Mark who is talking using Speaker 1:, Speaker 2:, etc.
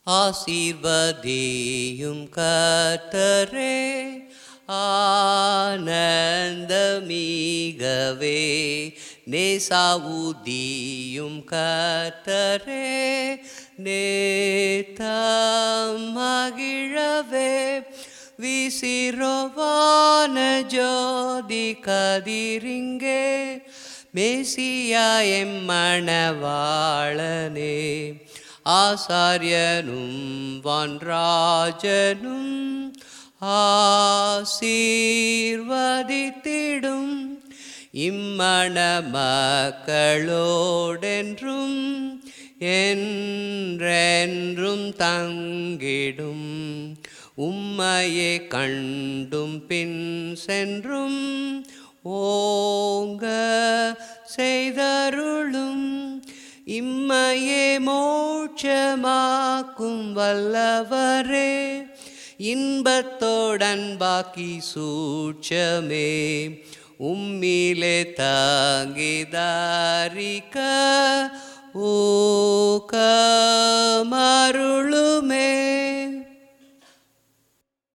Speaker 1: ஆசீர்வதியும் கர்த்தரே ஆனந்தமீகவே நேசாவுதியும் கர்த்தரே நேத்தம் மகிழவே விசிறவான ஜோதி கதிரிங்கே மேசியா எம்மணவாளனே ஆசாரியனும் வான்ராஜனும் ஆசீர்வதித்திடும் இம்மண மக்களோடென்றும் என்றென்றும் தங்கிடும் உம்மையே கண்டும் பின் சென்றும் ஓங்க செய்தருளும் இம்மையே மோட்சமாக்கும் வல்லவரே இன்பத்தோடன் பாக்கி சூட்சமே உம்மிலே தாங்கிதாரிக்க ஓ